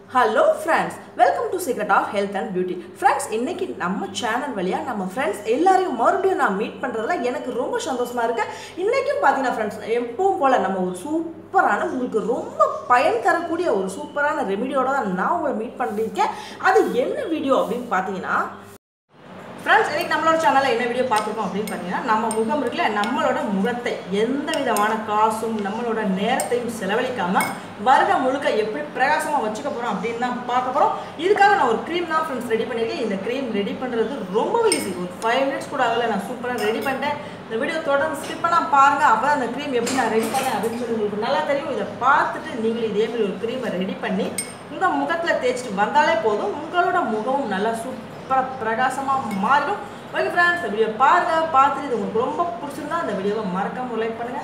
hello friends welcome to secret of health and beauty friends இன்னைக்கு நம்ம channel வழியாக நம்ம ஃப்ரெண்ட்ஸ் எல்லாரையும் மறுபடியும் நான் மீட் பண்ணுறதுல எனக்கு ரொம்ப சந்தோஷமா இருக்கு இன்றைக்கும் பார்த்தீங்கன்னா ஃப்ரெண்ட்ஸ் எப்பவும் போல் நம்ம ஒரு சூப்பரான உங்களுக்கு ரொம்ப பயன் தரக்கூடிய ஒரு சூப்பரான ரெமிடியோட தான் நான் உங்களை மீட் பண்ணியிருக்கேன் அது என்ன வீடியோ அப்படின்னு பார்த்தீங்கன்னா ஃப்ரெண்ட்ஸ் இன்னைக்கு நம்மளோட சேனலில் என்ன வீடியோ பார்த்துருக்கோம் அப்படின்னு பார்த்தீங்கன்னா நம்ம முகம் இருக்குல்ல நம்மளோட முகத்தை எந்த விதமான காசும் நம்மளோட நேரத்தையும் செலவழிக்காம வருடம் முழுக்க எப்படி பிரகாசமாக வச்சுக்க போகிறோம் அப்படின்னு தான் பார்க்க போகிறோம் இதுக்காக நான் ஒரு க்ரீம் தான் ஃப்ரெண்ட்ஸ் ரெடி பண்ணியிருக்கேன் இந்த க்ரீம் ரெடி பண்ணுறது ரொம்பவே ஈஸி ஒரு ஃபைவ் மினிட்ஸ் கூட ஆகல நான் சூப்பராக ரெடி பண்ணிட்டேன் இந்த வீடியோ தொடர்ந்து ஸ்கிப் பண்ணால் பாருங்கள் அப்போ அந்த க்ரீம் எப்படி நான் ரெடி பண்ணேன் அப்படின்னு சொல்லி உங்களுக்கு நல்லா தெரியும் இதை பார்த்துட்டு நீங்களும் இதே மாதிரி ஒரு க்ரீமை ரெடி பண்ணி உங்கள் முகத்தில் தேய்ச்சிட்டு வந்தாலே போதும் உங்களோட முகமும் நல்லா சூப்பர் சூப்பராக பிரகாசமாக மாறிடும் ஓகே ஃப்ரெண்ட்ஸ் இந்த வீடியோ பாருங்க பார்த்துட்டு இது உங்களுக்கு ரொம்ப பிடிச்சிருந்தா அந்த வீடியோவை மறக்காம லைக் பண்ணுங்க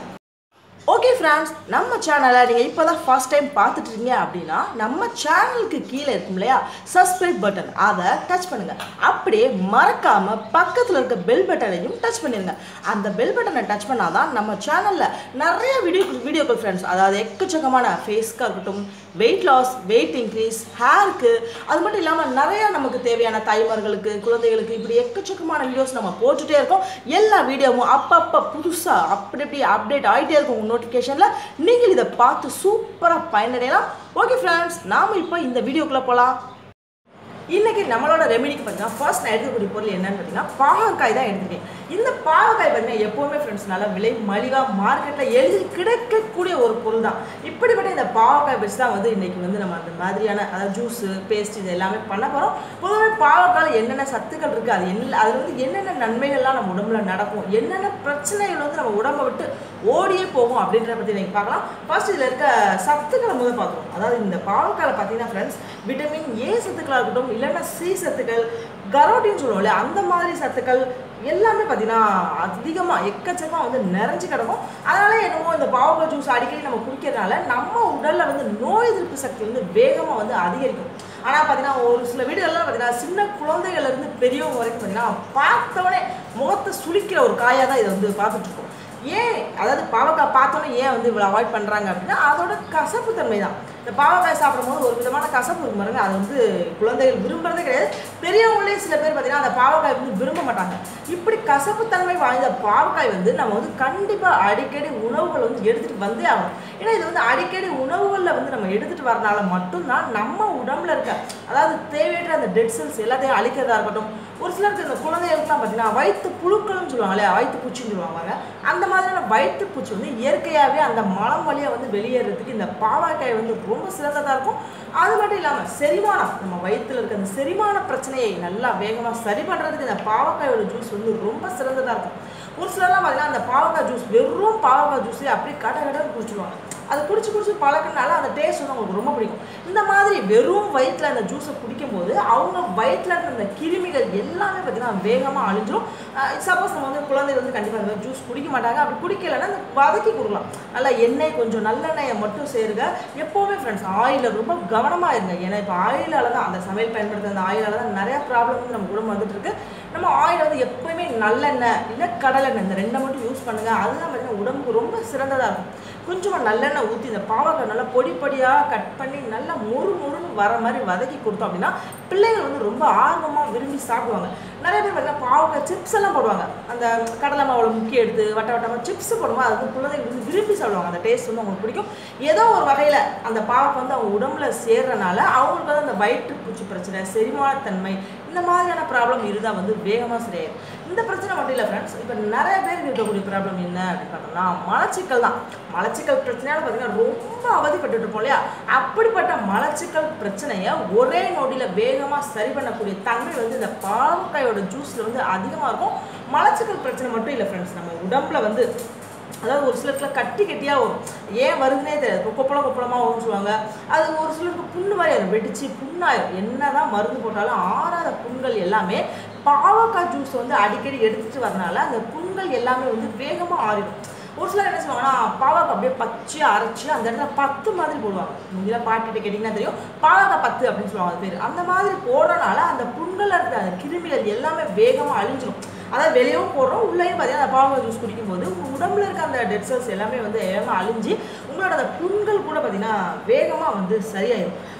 ஓகே ஃப்ரெண்ட்ஸ் நம்ம சேனலை நீங்கள் இப்போ தான் ஃபர்ஸ்ட் டைம் பார்த்துட்டு இருக்கீங்க அப்படின்னா நம்ம சேனலுக்கு கீழே இருக்கும் இல்லையா சப்ஸ்கிரைப் பட்டன் அதை டச் பண்ணுங்கள் அப்படியே மறக்காமல் பக்கத்தில் இருக்க பெல் பட்டனையும் டச் பண்ணிடுங்க அந்த பெல் பட்டனை டச் பண்ணால் தான் நம்ம சேனலில் நிறைய வீடியோ வீடியோக்கள் ஃப்ரெண்ட்ஸ் அதாவது எக்கச்சக்கமான ஃபேஸ்க்காக இருக்கட்டும் வெயிட் லாஸ் வெயிட் இன்க்ரீஸ் ஹேருக்கு அது மட்டும் இல்லாமல் நிறையா நமக்கு தேவையான தாய்மார்களுக்கு குழந்தைகளுக்கு இப்படி எக்கச்சக்கமான வீடியோஸ் நம்ம போட்டுகிட்டே இருக்கோம் எல்லா வீடியோவும் அப்பப்போ புதுசாக அப்படி இப்படி அப்டேட் ஆகிட்டே இருக்கும் உங்கள் நோட்டிஃபிகேஷனில் நீங்கள் இதை பார்த்து சூப்பராக பயனடையலாம் ஓகே ஃப்ரெண்ட்ஸ் நாம் இப்போ இந்த வீடியோக்குள்ளே போகலாம் இன்னைக்கு நம்மளோட ரெமெடிக்கு பார்த்தீங்கன்னா ஃபர்ஸ்ட் நான் எடுக்கக்கூடிய பொருள் என்னன்னு பார்த்தீங்கன்னா பாகக்காய் தான் எடுத்துருக்கேன் இந்த பாகக்காய் பார்த்தீங்கன்னா எப்போவுமே ஃப்ரெண்ட்ஸ் நல்லா விலை மலிவாக மார்க்கெட்டில் எளிதில் கிடைக்கக்கூடிய ஒரு பொருள் தான் இப்படிப்பட்ட இந்த பாவக்காய் வச்சு தான் வந்து இன்னைக்கு வந்து நம்ம அந்த மாதிரியான அதாவது ஜூஸு பேஸ்ட் இது எல்லாமே பண்ண போகிறோம் பொதுவாக பாவக்காயில் என்னென்ன சத்துக்கள் இருக்குது அது என்ன அது வந்து என்னென்ன நன்மைகள்லாம் நம்ம உடம்புல நடக்கும் என்னென்ன பிரச்சனைகள் வந்து நம்ம உடம்பை விட்டு ஓடியே போகும் அப்படின்றத பற்றி நீங்கள் பார்க்கலாம் ஃபர்ஸ்ட் இதில் இருக்க சத்துக்களை முதல் பார்த்துருவோம் அதாவது இந்த பாவக்காயில் பார்த்தீங்கன்னா ஃப்ரெண்ட்ஸ் விட்டமின் ஏ சத்துக்களாக இருக்கட்டும் இல்லைன்னா சி சத்துக்கள் கரோட்டின்னு சொல்லுவோம் இல்லையா அந்த மாதிரி சத்துக்கள் எல்லாமே பார்த்தீங்கன்னா அதிகமாக எக்கச்சக்கமாக வந்து நிறைஞ்சு கிடக்கும் அதனால என்னமோ இந்த பாவக்காய் ஜூஸ் அடிக்கடி நம்ம குடிக்கிறதுனால நம்ம உடலில் வந்து நோய் எதிர்ப்பு சக்தி வந்து வேகமாக வந்து அதிகரிக்கும் ஆனால் பார்த்தீங்கன்னா ஒரு சில வீடுகள்லாம் பார்த்தீங்கன்னா சின்ன குழந்தைகள்லேருந்து பெரியவங்க வரைக்கும் பார்த்தீங்கன்னா பார்த்தவொடனே முகத்தை சுளிக்கிற ஒரு காயாக தான் இதை வந்து பார்த்துட்ருக்கோம் ஏன் அதாவது பாவக்காய் பார்த்தோன்னே ஏன் வந்து இவ்வளோ அவாய்ட் பண்ணுறாங்க அப்படின்னா அதோட கசப்பு தன்மை தான் இந்த பாவக்காய் சாப்பிடும்போது ஒரு விதமான கசப்பு இருக்கும் பாருங்க அது வந்து குழந்தைகள் விரும்புறதே கிடையாது பெரியவங்களே சில பேர் பார்த்தீங்கன்னா அந்த பாவக்காய் வந்து விரும்ப மாட்டாங்க இப்படி கசப்பு தன்மை வாய்ந்த பாவக்காய் வந்து நம்ம வந்து கண்டிப்பாக அடிக்கடி உணவுகள் வந்து எடுத்துகிட்டு வந்தே ஆகணும் ஏன்னா இது வந்து அடிக்கடி உணவுகளில் வந்து நம்ம எடுத்துகிட்டு வரனால மட்டும்தான் நம்ம உடம்புல இருக்க அதாவது தேவையற்ற அந்த டெட் செல்ஸ் எல்லாத்தையும் அழிக்கிறதா இருக்கட்டும் ஒரு சிலருக்கு இந்த குழந்தைகளுக்குலாம் பார்த்தீங்கன்னா வயிற்று புழுக்கள்னு சொல்லுவாங்க இல்லையா வயிற்று பூச்சின்னு சொல்லுவாங்க அந்த மாதிரியான வயிற்று பூச்சி வந்து இயற்கையாகவே அந்த மலம் வழியாக வந்து வெளியேறதுக்கு இந்த பாவக்காய் வந்து ரொம்ப சிறந்ததாக இருக்கும் அது மட்டும் இல்லாமல் செரிமானம் நம்ம வயிற்றில் இருக்க அந்த செரிமான பிரச்சனையை நல்லா வேகமாக சரி பண்ணுறதுக்கு இந்த பாவக்காயோட ஜூஸ் வந்து ரொம்ப சிறந்ததாக இருக்கும் ஒரு சிலர்லாம் பார்த்தீங்கன்னா அந்த பாவக்காய் ஜூஸ் வெறும் பாவக்காய் ஜூஸே அப்படியே கடை கடை குடிச்சிடுவாங்க அது குடிச்சு குடிச்சு பழக்கினால அந்த டேஸ்ட் வந்து அவங்களுக்கு ரொம்ப பிடிக்கும் இந்த மாதிரி வெறும் வயிற்றில் அந்த ஜூஸை குடிக்கும்போது அவங்க வயிற்றில் இருக்க அந்த கிருமிகள் எல்லாமே பார்த்தீங்கன்னா வேகமாக அழிஞ்சிரும் சப்போஸ் நம்ம வந்து குழந்தைகள் வந்து கண்டிப்பாக அந்த ஜூஸ் குடிக்க மாட்டாங்க அப்படி குடிக்கலைன்னா அந்த வதக்கி கொடுக்கலாம் நல்லா எண்ணெய் கொஞ்சம் நல்லெண்ணெயை மட்டும் சேருங்க எப்போவுமே ஃப்ரெண்ட்ஸ் ஆயிலில் ரொம்ப கவனமாக இருங்க ஏன்னா இப்போ ஆயிலால் தான் அந்த சமையல் பயன்படுத்துகிற அந்த ஆயிலால் தான் நிறையா ப்ராப்ளம் வந்து நம்ம குடும்பம் வந்துட்டு இருக்கு நம்ம ஆயில் வந்து எப்போயுமே நல்லெண்ணெய் இல்லை கடலெண்ணெய் இந்த ரெண்டை மட்டும் யூஸ் பண்ணுங்கள் அதுதான் பார்த்தீங்கன்னா உடம்புக்கு ரொம்ப சிறந்ததாக இருக்கும் கொஞ்சமாக நல்லெண்ணெய் ஊற்றி இந்த பாவக்காய் நல்லா பொடி பொடியாக கட் பண்ணி நல்லா மொறு மொறுன்னு வர மாதிரி வதக்கி கொடுத்தோம் அப்படின்னா பிள்ளைகள் வந்து ரொம்ப ஆர்வமாக விரும்பி சாப்பிடுவாங்க நிறைய பேர் பார்த்தீங்கன்னா பாவக்காய் சிப்ஸ் எல்லாம் போடுவாங்க அந்த கடலை மாவில் முக்கிய எடுத்து வட்ட வட்டமாக சிப்ஸ் போடும்போது அது வந்து குழந்தைகள் வந்து விரும்பி சாப்பிடுவாங்க அந்த டேஸ்ட் வந்து அவங்களுக்கு பிடிக்கும் ஏதோ ஒரு வகையில் அந்த பாவக்காய் வந்து அவங்க உடம்புல சேர்றனால அவங்களுக்கு வந்து அந்த வயிற்று பூச்சி பிரச்சனை செரிமானத்தன்மை இந்த மாதிரியான ப்ராப்ளம் இருந்தால் வந்து வேகமாக சரியாயிடும் இந்த பிரச்சனை மட்டும் இல்லை ஃப்ரெண்ட்ஸ் இப்போ நிறைய பேருக்கு இருக்கக்கூடிய ப்ராப்ளம் என்ன அப்படின்னு பார்த்தோம்னா மலச்சிக்கல் தான் மலச்சிக்கல் பிரச்சனையால பார்த்தீங்கன்னா ரொம்ப அவதிப்பட்டு இருப்போம் இல்லையா அப்படிப்பட்ட மலச்சிக்கல் பிரச்சனையை ஒரே நொடியில் வேகமாக சரி பண்ணக்கூடிய தன்மை வந்து இந்த பாவக்காயோட ஜூஸில் வந்து அதிகமாக இருக்கும் மலச்சிக்கல் பிரச்சனை மட்டும் இல்லை ஃப்ரெண்ட்ஸ் நம்ம உடம்புல வந்து அதாவது ஒரு சிலருக்குல கட்டி கட்டியாக வரும் ஏன் வருதுன்னே தெரியாது இப்போ கொப்பளம் கொப்பளமாக வரும்னு சொல்லுவாங்க அது ஒரு சிலருக்கு புண்ணு மாதிரி ஆயிரும் வெடிச்சு புண்ணாயிரும் என்ன தான் மருந்து போட்டாலும் ஆறாத புண்கள் எல்லாமே பாவக்காய் ஜூஸ் வந்து அடிக்கடி எடுத்துகிட்டு வரனால அந்த புண்கள் எல்லாமே வந்து வேகமாக ஆறிடும் ஒரு சிலர் என்ன சொல்லுவாங்கன்னா பாவக்காய் அப்படியே பச்சையாக அரைச்சி அந்த இடத்துல பத்து மாதிரி போடுவாங்க இதெல்லாம் பாட்டிகிட்ட கேட்டிங்கன்னா தெரியும் பாவக்காய் பத்து அப்படின்னு சொல்லுவாங்க அது பேர் அந்த மாதிரி போடுறனால அந்த புண்களில் இருக்க அந்த கிருமிகள் எல்லாமே வேகமாக அழிஞ்சிடும் அதாவது வெளியவும் போடுறோம் உள்ளேயும் பார்த்தீங்கன்னா அந்த பாவக்காய் ஜூஸ் குடிக்கும்போது உங்கள் உடம்புல இருக்க அந்த டெட் செல்ஸ் எல்லாமே வந்து வேகமாக அழிஞ்சு உங்களோட அந்த புண்கள் கூட பார்த்தீங்கன்னா வேகமாக வந்து சரியாயிடும்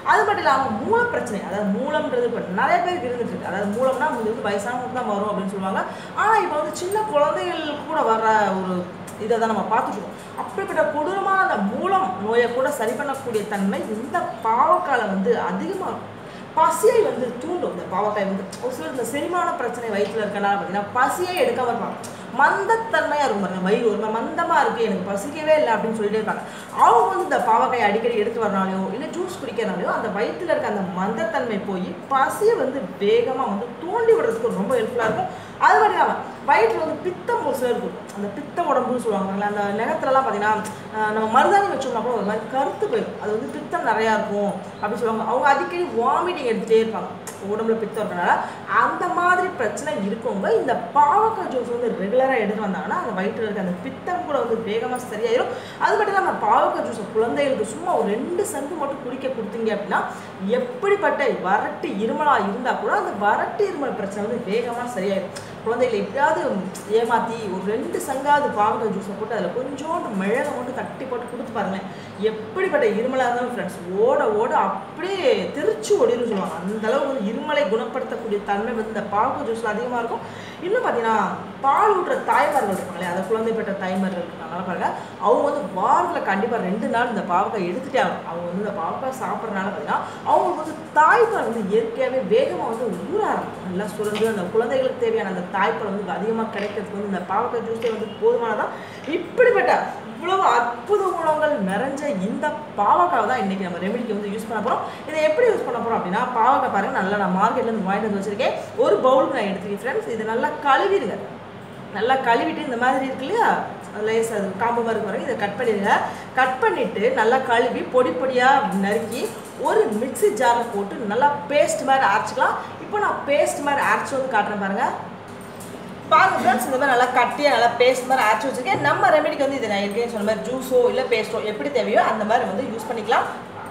அது மட்டும் இல்லாமல் மூல பிரச்சனை அதாவது மூலம்ன்றது இப்போ நிறைய பேருக்கு இருந்துட்டு இருக்கு அதாவது மூலம்னா இது வந்து வயசானவங்களுக்கு தான் வரும் அப்படின்னு சொல்லுவாங்க ஆனால் இப்போ வந்து சின்ன குழந்தைகள் கூட வர்ற ஒரு இதை தான் நம்ம பார்த்துட்டு இருக்கோம் அப்படிப்பட்ட கொடூரமான அந்த மூலம் நோயை கூட சரி பண்ணக்கூடிய தன்மை இந்த பாவக்கால வந்து அதிகமாக இருக்கும் பசியை வந்து தூண்டும் இந்த பாவக்காய் வந்து ஒரு சிலர் இந்த செரிமான பிரச்சனை வயிற்றுல இருக்கனால பார்த்தீங்கன்னா பசியே எடுக்காம இருப்பாங்க மந்தத்தன்மையாக இருக்கும் பாருங்க வயிறு ஒரு மாதிரி மந்தமாக இருக்குது எனக்கு பசிக்கவே இல்லை அப்படின்னு சொல்லிட்டே இருப்பாங்க அவங்க வந்து இந்த பாவக்காய் அடிக்கடி எடுத்து வரனாலையோ இல்லை ஜூஸ் குடிக்கிறனாலையோ அந்த வயிற்றுல இருக்க அந்த மந்தத்தன்மை போய் பசியை வந்து வேகமாக வந்து தூண்டி விடுறதுக்கு ரொம்ப ஹெல்ப்ஃபுல்லாக இருக்கும் அது மட்டும் இல்லாமல் வயிற்றில் வந்து பித்தம் ஒரு சிலர் இருக்கும் அந்த பித்த உடம்புன்னு சொல்லுவாங்க அந்த நிலத்துலலாம் பார்த்தீங்கன்னா ஆஹ் நம்ம மருதாணி வச்சோம்னா கூட ஒரு மாதிரி கருத்து போயிடும் அது வந்து பித்தம் நிறையா இருக்கும் அப்படின்னு சொல்லுவாங்க அவங்க அடிக்கடி வாமிட்டிங் எடுத்துகிட்டே இருப்பாங்க உடம்புல பித்தம் இருக்கனால அந்த மாதிரி பிரச்சனை இருக்கவங்க இந்த பாவக்காய் ஜூஸ் வந்து ரெகுலராக எடுத்து வந்தாங்கன்னா அந்த வயிற்றில் இருக்க அந்த பித்தம் கூட வந்து வேகமாக சரியாயிரும் அது மட்டும் இல்லாமல் பாவக்காய் ஜூஸை குழந்தைகளுக்கு சும்மா ஒரு ரெண்டு சங்கு மட்டும் குடிக்க கொடுத்தீங்க அப்படின்னா எப்படிப்பட்ட வறட்டு இருமலாக இருந்தால் கூட அந்த வறட்டு இருமல் பிரச்சனை வந்து வேகமாக சரியாயிடும் குழந்தைகளை எப்படியாவது ஏமாற்றி ஒரு ரெண்டு சங்காவது பாவக்காய் ஜூஸை போட்டு அதில் கொஞ்சோண்டு மிளகை மட்டும் தட்டி போட்டு கொடுத்து பாருங்களேன் எப்படிப்பட்ட இருமலாக இருந்தாலும் ஃப்ரெண்ட்ஸ் ஓட ஓட அப்படியே திருச்சி ஓடின்னு சொல்லுவாங்க அந்த அளவுக்கு வந்து இருமலை குணப்படுத்தக்கூடிய தன்மை வந்து இந்த பாவக்காய் ஜூஸில் அதிகமாக இருக்கும் இன்னும் பார்த்தீங்கன்னா பால் ஊட்டுற தாய்மார்கள் இருக்காங்களே அதை குழந்தை பெற்ற தாய்மார்கள் இருக்காங்க பாருங்க அவங்க வந்து வாரத்தில் கண்டிப்பாக ரெண்டு நாள் இந்த பாவக்காய் எடுத்துட்டே ஆகணும் அவங்க வந்து இந்த பாவக்காய் சாப்பிட்றதுனால பார்த்தீங்கன்னா அவங்களுக்கு வந்து தாய்ப்பால் வந்து இயற்கையாகவே வேகமாக வந்து ஊற ஆரம்பிக்கும் நல்லா சுரந்து அந்த குழந்தைகளுக்கு தேவையான அந்த தாய்ப்பால் வந்து அதிகமாக கிடைக்கிறதுக்கு வந்து இந்த பாவக்காய் ஜூஸே வந்து போதுமானதான் இப்படிப்பட்ட இவ்வளவு அற்புத குணங்கள் நிறைஞ்ச இந்த பாவக்காய் தான் இன்னைக்கு நம்ம ரெமெடிக்கு வந்து யூஸ் பண்ண போகிறோம் இதை எப்படி யூஸ் பண்ண போகிறோம் அப்படின்னா பாவக்காய் பாருங்க நல்லா நான் மார்க்கெட்லேருந்து வாங்கிட்டு வந்து வச்சிருக்கேன் ஒரு பவுலுக்கு நான் எடுத்துக்கேன் ஃப்ரெண்ட்ஸ் இதை நல்லா கழுவிடுங்க நல்லா கழுவிட்டு இந்த மாதிரி இருக்கு இல்லையா லேஸ் அது காம்பு மாதிரி பாருங்க இதை கட் பண்ணிடுங்க கட் பண்ணிட்டு நல்லா கழுவி பொடி பொடியாக நறுக்கி ஒரு மிக்ஸி ஜாரில் போட்டு நல்லா பேஸ்ட் மாதிரி அரைச்சிக்கலாம் இப்போ நான் பேஸ்ட் மாதிரி அரைச்சி வந்து காட்டுறேன் பாருங்க பாருங்க ஃப்ரெண்ட்ஸ் இந்த மாதிரி நல்லா கட்டியாக நல்லா பேஸ்ட் மாதிரி அரைச்சி வச்சிருக்கேன் நம்ம ரெமெடிக்கு வந்து இதை நான் ஏற்கனவே சொன்ன மாதிரி ஜூஸோ இல்லை பேஸ்ட்டோ எப்படி தேவையோ அந்த மாதிரி வந்து யூஸ் பண்ணிக்கலாம்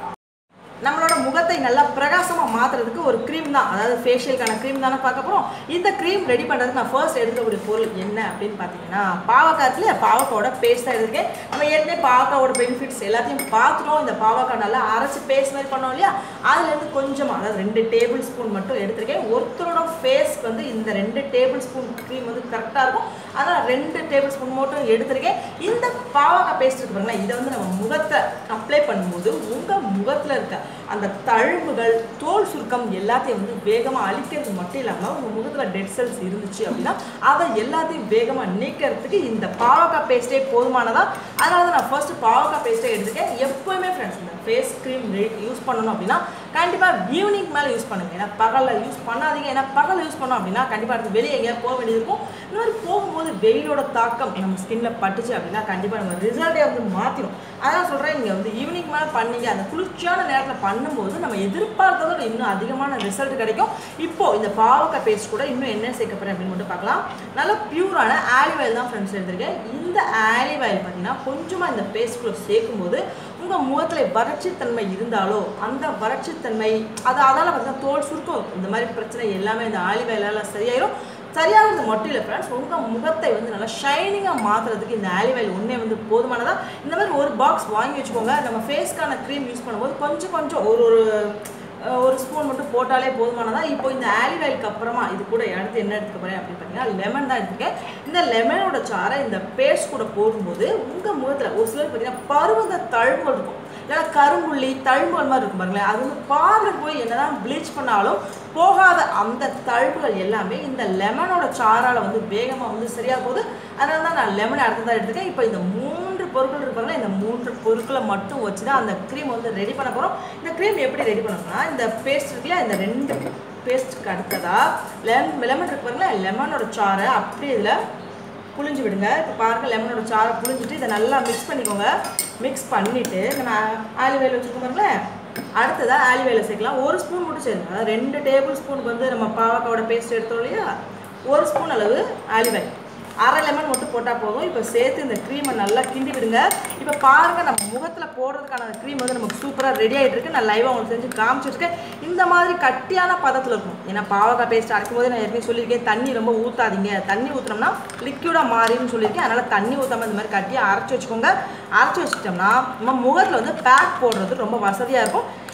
நம்மளோட முகத்தை நல்லா பிரகாசமாக மாற்றுறதுக்கு ஒரு க்ரீம் தான் அதாவது ஃபேஷியலுக்கான க்ரீம் தானே பார்க்க போகிறோம் இந்த க்ரீம் ரெடி பண்ணுறதுக்கு நான் ஃபர்ஸ்ட் எடுக்கக்கூடிய பொருள் என்ன அப்படின்னு பார்த்தீங்கன்னா பாவக்காய்ல பாவக்காவோட பேஸ்ட் தான் எடுத்துருக்கேன் நம்ம ஏற்கனவே பாவக்காவோட பெனிஃபிட்ஸ் எல்லாத்தையும் பார்த்துட்டோம் இந்த பாவக்காய் நல்லா அரைச்சி பேஸ்ட் மாதிரி பண்ணோம் இல்லையா அதுலேருந்து கொஞ்சமாக அதாவது ரெண்டு டேபிள் ஸ்பூன் மட்டும் எடுத்திருக்கேன் ஒருத்தரோட ஃபேஸ்க்கு வந்து இந்த ரெண்டு டேபிள் ஸ்பூன் க்ரீம் வந்து கரெக்டாக இருக்கும் அதனால் ரெண்டு டேபிள் ஸ்பூன் மட்டும் எடுத்திருக்கேன் இந்த பாவக்காய் பேஸ்ட் இருக்கு பாருங்களேன் இதை வந்து நம்ம முகத்தை அப்ளை பண்ணும்போது உங்கள் முகத்தில் இருக்க அந்த தழும்புகள் தோல் சுருக்கம் எல்லாத்தையும் வந்து வேகமாக அழிக்கிறது மட்டும் இல்லாமல் உங்கள் முகத்தில் டெட் செல்ஸ் இருந்துச்சு அப்படின்னா அதை எல்லாத்தையும் வேகமாக நீக்கிறதுக்கு இந்த பாவக்காய் பேஸ்ட்டே போதுமானதா அதனால தான் நான் ஃபர்ஸ்ட் பாவக்காய் பேஸ்ட்டே எடுத்துக்கேன் எப்போவுமே ஃப்ரெண்ட்ஸ் இந்த ஃபேஸ் க்ரீம் யூஸ் பண்ணணும் அப்படின்னா கண்டிப்பாக ஈவினிங் மேலே யூஸ் பண்ணுங்க ஏன்னா பகலில் யூஸ் பண்ணாதீங்க ஏன்னா பகல் யூஸ் பண்ணோம் அப்படின்னா கண்டிப்பாக அடுத்து வெளியே எங்கேயா போக வேண்டியது இருக்கும் இந்த மாதிரி போகும்போது வெயிலோட தாக்கம் நம்ம ஸ்கின்ல பட்டுச்சு அப்படின்னா கண்டிப்பாக நம்ம ரிசல்ட்டே வந்து மாற்றிடும் அதான் சொல்கிறேன் நீங்கள் வந்து ஈவினிங் மேலே பண்ணீங்க அந்த குளிர்ச்சியான நேரத்தில் பண்ணும்போது நம்ம எதிர்பார்த்ததை விட இன்னும் அதிகமான ரிசல்ட் கிடைக்கும் இப்போ இந்த பாவக்காய் பேஸ்ட் கூட இன்னும் என்ன சேர்க்க போகிறேன் அப்படின்னு மட்டும் பார்க்கலாம் நல்ல பியூரான ஆலிவ் ஆயில் தான் ஃப்ரெண்ட்ஸ் எடுத்திருக்கேன் இந்த ஆலிவ் ஆயில் பார்த்தீங்கன்னா கொஞ்சமாக இந்த பேஸ்ட்குள்ளே சேர்க்கும்போது உங்கள் முகத்தில் வறட்சித்தன்மை இருந்தாலோ அந்த வறட்சித்தன்மை அது அதால் பார்த்தீங்கன்னா தோல் சுருக்கம் இந்த மாதிரி பிரச்சனை எல்லாமே இந்த ஆலிவ் ஆயிலால் சரியாயிரும் சரியானது மட்டும் இல்லை ஃப்ரெண்ட்ஸ் உங்கள் முகத்தை வந்து நல்லா ஷைனிங்காக மாற்றுறதுக்கு இந்த ஆலிவ் ஆயில் ஒன்றே வந்து போதுமானதா இந்த மாதிரி ஒரு பாக்ஸ் வாங்கி வச்சுக்கோங்க நம்ம ஃபேஸ்க்கான க்ரீம் யூஸ் பண்ணும்போது கொஞ்சம் கொஞ்சம் ஒரு ஒரு அஹ், ஒரு ஸ்பூன் மட்டும் போட்டாலே போதுமானதா இப்போ இந்த ஆலிவ் ஆயிலுக்கு அப்புறமா இது கூட அடுத்து என்ன எடுத்துக்க போகிறேன் அப்படின்னு பார்த்தீங்கன்னா லெமன் தான் எடுத்துக்கேன் இந்த லெமனோட சாறை இந்த பேஸ்ட் கூட போடும்போது உங்கள் முகத்தில் ஒரு சிலர் பார்த்தீங்கன்னா பருவத தழும்புகள் இருக்கும் இல்லைன்னா கரும்புள்ளி தழும்புகள் மாதிரி இருக்கும் பாருங்களேன் அது வந்து பார்லர் போய் என்னதான் ப்ளீச் பண்ணாலும் போகாத அந்த தழும்புகள் எல்லாமே இந்த லெமனோட சாறால் வந்து வேகமாக வந்து சரியாக போகுது அதனால தான் நான் லெமனை அடுத்ததாக எடுத்துக்கேன் இப்போ இந்த மூன்று பொருட்கள் இருப்பாங்களா இந்த மூன்று பொருட்களை மட்டும் வச்சு தான் அந்த க்ரீம் வந்து ரெடி பண்ண போகிறோம் இந்த க்ரீம் எப்படி ரெடி பண்ணணும்னா இந்த பேஸ்ட் இருக்குல்ல இந்த ரெண்டு பேஸ்ட்டுக்கு அடுத்ததாக லெமன் லெமன் இருக்கு பாருங்களேன் லெமனோட சாறை அப்படியே இதில் புழிஞ்சு விடுங்க இப்போ பாருங்கள் லெமனோட சாறை புழிஞ்சிட்டு இதை நல்லா மிக்ஸ் பண்ணிக்கோங்க மிக்ஸ் பண்ணிவிட்டு நம்ம ஆலிவ் ஆயில் வச்சுருக்கோம் பாருங்களேன் அடுத்ததாக ஆலிவ் ஆயில் சேர்க்கலாம் ஒரு ஸ்பூன் மட்டும் சேருங்க அதாவது ரெண்டு டேபிள் ஸ்பூனுக்கு வந்து நம்ம பாவக்காவோட பேஸ்ட் எடுத்தோம் இல்லையா ஒரு ஸ்பூன் அளவு ஆலிவ் ஆயில் அரை லெமன் மட்டும் போட்டால் போதும் இப்போ சேர்த்து இந்த க்ரீமை நல்லா கிண்டி விடுங்க இப்போ பாருங்கள் நம்ம முகத்தில் போடுறதுக்கான க்ரீம் வந்து நமக்கு சூப்பராக ரெடி ஆகிட்டு இருக்கு நான் லைவாக உங்களுக்கு செஞ்சு காமிச்சிருக்கேன் இந்த மாதிரி கட்டியான பதத்தில் இருக்கும் ஏன்னா பாவக்காய் பேஸ்ட் அரைக்கும் போது நான் ஏற்கனவே சொல்லியிருக்கேன் தண்ணி ரொம்ப ஊற்றாதீங்க தண்ணி ஊற்றினோம்னா லிக்யூடாக மாறின்னு சொல்லியிருக்கேன் அதனால் தண்ணி ஊற்றாம இந்த மாதிரி கட்டியாக அரைச்சி வச்சுக்கோங்க அரைச்சி வச்சுட்டோம்னா நம்ம முகத்தில் வந்து பேக் போடுறது ரொம்ப வசதியாக இருக்கும்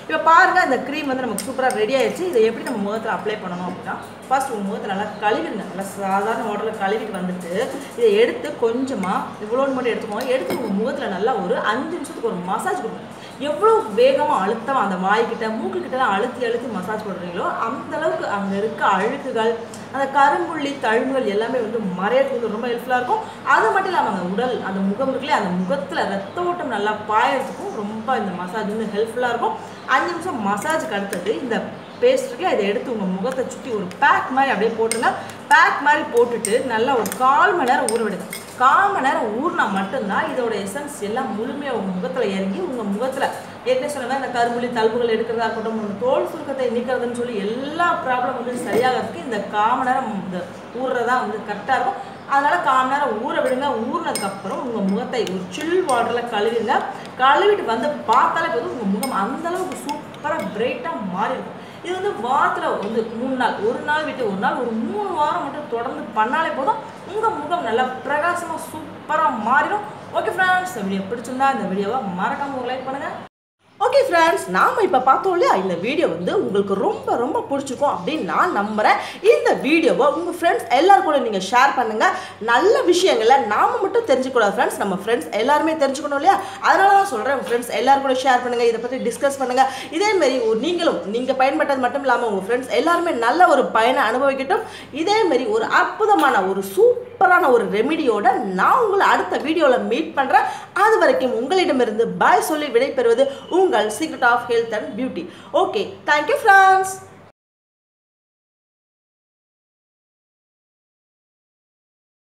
இப்போ பாருங்கள் இந்த க்ரீம் வந்து நமக்கு சூப்பராக ரெடி ஆயிடுச்சு இதை எப்படி நம்ம முகத்தில் அப்ளை பண்ணணும் அப்படின்னா ஃபர்ஸ்ட் உங்கள் முகத்தை நல்லா கழுவிடுங்க நல்லா சாதாரண வாட்டரில் கழுவிட்டு வந்துட்டு இதை எடுத்து கொஞ்சமாக இவ்வளோன்னு மட்டும் எடுத்துக்கோங்க எடுத்து உங்கள் முகத்தில் நல்லா ஒரு அஞ்சு நிமிஷத்துக்கு ஒரு மசாஜ் கொடுங்க எவ்வளோ வேகமாக அழுத்தமாக அந்த வாய்க்கிட்ட மூக்குக்கிட்டலாம் அழுத்தி அழுத்தி மசாஜ் பண்ணுறீங்களோ அந்த அளவுக்கு அங்கே இருக்க அழுக்குகள் அந்த கரும்புள்ளி தழும்புகள் எல்லாமே வந்து மறையறதுக்கு ரொம்ப ஹெல்ப்ஃபுல்லாக இருக்கும் அது மட்டும் இல்லாமல் அந்த உடல் அந்த முகம் இருக்குல்லையே அந்த முகத்தில் ரத்த ஓட்டம் நல்லா பாயறதுக்கும் ரொம்ப இந்த மசாஜ் வந்து ஹெல்ப்ஃபுல்லாக இருக்கும் அஞ்சு நிமிஷம் மசாஜுக்கு அடுத்தது இந்த பேஸ்ட் இருக்குல்ல இதை எடுத்து உங்கள் முகத்தை சுற்றி ஒரு பேக் மாதிரி அப்படியே போட்டுங்க பேக் மாதிரி போட்டுட்டு நல்லா ஒரு கால் மணி நேரம் ஊற விடுங்க கால் மணி நேரம் ஊறினா மட்டும்தான் இதோட எசன்ஸ் எல்லாம் முழுமையாக உங்கள் முகத்தில் இறங்கி உங்கள் முகத்தில் ஏற்கனவே சொன்ன மாதிரி இந்த கரும்புலி தழும்புகள் எடுக்கிறதா இருக்கட்டும் உங்க தோல் சுருக்கத்தை நீக்கிறதுன்னு சொல்லி எல்லா ப்ராப்ளம் வந்து சரியாகிறதுக்கு இந்த கால் மணி நேரம் இந்த ஊறுறதா வந்து கரெக்டாக இருக்கும் அதனால கால் மணி நேரம் ஊற விடுங்க ஊறினதுக்கப்புறம் உங்கள் முகத்தை ஒரு சில் வாட்டரில் கழுவிங்க கழுவிட்டு வந்து பார்த்தாலே போதும் உங்கள் முகம் அந்த அளவுக்கு சூப்பராக பிரைட்டாக மாறி இருக்கும் இது வந்து வாரத்தில் வந்து மூணு நாள் ஒரு நாள் விட்டு ஒரு நாள் ஒரு மூணு வாரம் மட்டும் தொடர்ந்து பண்ணாலே போதும் உங்கள் முகம் நல்லா பிரகாசமாக சூப்பராக மாறிடும் ஓகே ஃப்ரெண்ட்ஸ் இந்த வீடியோ பிடிச்சிருந்தா இந்த வீடியோவை மறக்காமல் லைக் பண்ணுங்கள் ஓகே ஃப்ரெண்ட்ஸ் நாம் இப்போ பார்த்தோம் இல்லையா இந்த வீடியோ வந்து உங்களுக்கு ரொம்ப ரொம்ப பிடிச்சிருக்கும் அப்படின்னு நான் நம்புகிறேன் இந்த வீடியோவை உங்கள் ஃப்ரெண்ட்ஸ் எல்லாரும் கூட நீங்கள் ஷேர் பண்ணுங்கள் நல்ல விஷயங்களை நாம் மட்டும் தெரிஞ்சுக்கூடாது ஃப்ரெண்ட்ஸ் நம்ம ஃப்ரெண்ட்ஸ் எல்லாருமே தெரிஞ்சுக்கணும் இல்லையா அதனால தான் சொல்கிறேன் உங்கள் ஃப்ரெண்ட்ஸ் எல்லாரும் கூட ஷேர் பண்ணுங்கள் இதை பற்றி டிஸ்கஸ் பண்ணுங்கள் இதேமாரி ஒரு நீங்களும் நீங்கள் பயன்பட்டது மட்டும் இல்லாமல் உங்கள் ஃப்ரெண்ட்ஸ் எல்லாருமே நல்ல ஒரு பயனை அனுபவிக்கட்டும் இதேமாரி ஒரு அற்புதமான ஒரு சூப்பரான ஒரு ரெமிடியோட நான் உங்களை அடுத்த வீடியோவில் மீட் பண்ணுறேன் அது வரைக்கும் உங்களிடமிருந்து பாய் சொல்லி விடைபெறுவது உங்கள் secret of health and beauty okay thank you friends